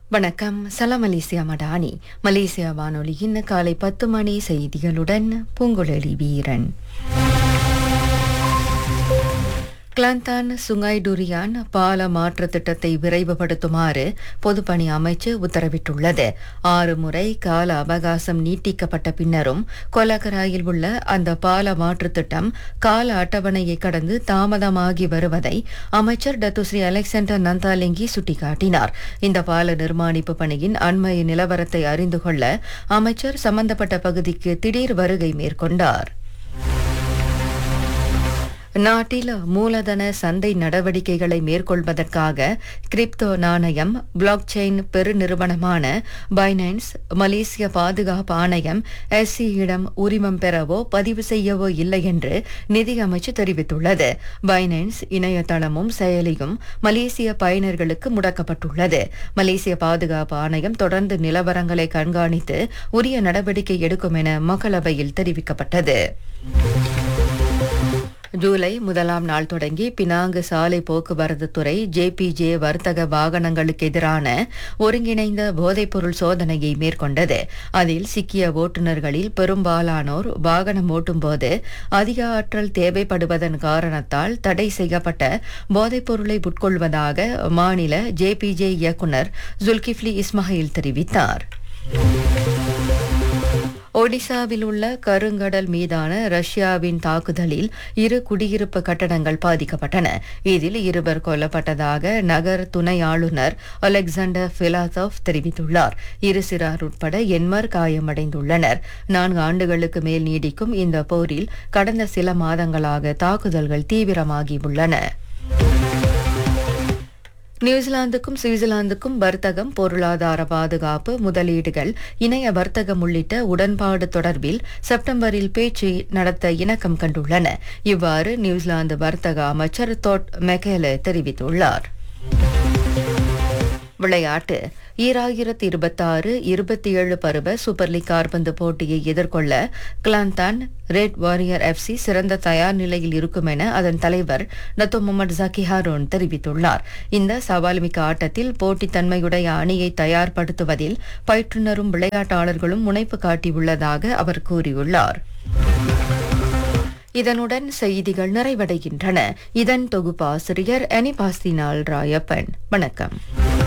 வணக்கம் சலாம் Malaysia Madani Malaysia வானொலியின் காலை பத்து மணி செய்திகளுடன் பூங்குழலி வீரன் கிளாந்தான் சுங்காய் டுரியான் பால மாற்று திட்டத்தை விரைவுபடுத்துமாறு பொதுப்பணி அமைச்சு உத்தரவிட்டுள்ளது ஆறு முறை கால அவகாசம் நீட்டிக்கப்பட்ட பின்னரும் கொலகராயில் உள்ள அந்த பால மாற்று திட்டம் கால அட்டவணையை கடந்து தாமதமாகி வருவதை அமைச்சர் டத்துஸ்ரீ அலெக்சாண்டர் நந்தாலிங்கி சுட்டிக்காட்டினார் இந்த பால நிர்மாணிப்பு பணியின் அண்மைய நிலவரத்தை அறிந்து கொள்ள அமைச்சர் சம்பந்தப்பட்ட பகுதிக்கு திடீர் வருகை மேற்கொண்டார் நாட்டில் மூலதன சந்தை நடவடிக்கைகளை மேற்கொள்வதற்காக கிரிப்டோ நாணயம் பிளாக் செயின் பெருநிறுவனமான பைனான்ஸ் மலேசிய பாதுகாப்பு ஆணையம் எஸ்சியிடம் உரிமம் பெறவோ பதிவு செய்யவோ இல்லை என்று நிதி அமைச்சு தெரிவித்துள்ளது பைனான்ஸ் இணையதளமும் செயலியும் மலேசிய பயனர்களுக்கு முடக்கப்பட்டுள்ளது மலேசிய பாதுகாப்பு ஆணையம் தொடர்ந்து நிலவரங்களை கண்காணித்து உரிய நடவடிக்கை எடுக்கும் என மக்களவையில் தெரிவிக்கப்பட்டது ஜூலை முதலாம் நாள் தொடங்கி பினாங்கு சாலை போக்குவரத்து துறை ஜேபிஜே வர்த்தக வாகனங்களுக்கு எதிரான ஒருங்கிணைந்த போதைப்பொருள் சோதனையை மேற்கொண்டது அதில் சிக்கிய ஓட்டுநர்களில் பெரும்பாலானோர் வாகனம் ஓட்டும்போது அதிக ஆற்றல் தேவைப்படுவதன் காரணத்தால் தடை செய்யப்பட்ட போதைப்பொருளை உட்கொள்வதாக மாநில ஜேபிஜே இயக்குநர் ஜுல்கிஃப்லி இஸ்மாயில் தெரிவித்தார் ஒடிசாவில் உள்ள கருங்கடல் மீதான ரஷ்யாவின் தாக்குதலில் இரு குடியிருப்பு கட்டடங்கள் பாதிக்கப்பட்டன இதில் இருவர் கொல்லப்பட்டதாக நகர் துணை ஆளுநர் அலெக்சாண்டர் பிலாதோவ் தெரிவித்துள்ளார் இரு சிறார் உட்பட எண்மர் காயமடைந்துள்ளனர் நான்கு ஆண்டுகளுக்கு மேல் நீடிக்கும் இந்த போரில் கடந்த சில மாதங்களாக தாக்குதல்கள் தீவிரமாகியுள்ளன நியூசிலாந்துக்கும் சுவிட்சர்லாந்துக்கும் வர்த்தகம் பொருளாதார பாதுகாப்பு முதலீடுகள் இணைய வர்த்தகம் உள்ளிட்ட உடன்பாடு தொடர்பில் செப்டம்பரில் பேச்சு நடத்த இணக்கம் கண்டுள்ளன இவ்வாறு நியூசிலாந்து வர்த்தக அமைச்சர் தோட் மெகேல தெரிவித்துள்ளார் விளையாட்டு ஈராயிரத்தி இருபத்தாறு இருபத்தி ஏழு பருவ சூப்பர் லீக் கார்பந்து போட்டியை எதிர்கொள்ள கிளாந்தான் ரெட் வாரியர் எஃப்சி சிறந்த தயார் நிலையில் இருக்கும் என அதன் தலைவர் நத்தோ முகமது ஜக்கி ஹாரோன் தெரிவித்துள்ளார் இந்த சவால்மிக்க ஆட்டத்தில் போட்டித்தன்மையுடைய அணியை தயார்படுத்துவதில் பயிற்றுனரும் விளையாட்டாளர்களும் முனைப்பு காட்டியுள்ளதாக அவர் கூறியுள்ளார் இதனுடன் செய்திகள் நிறைவடைகின்றன இதன் தொகுப்பாசிரியர் அனிபாஸ்தினால் ராயப்பன் வணக்கம்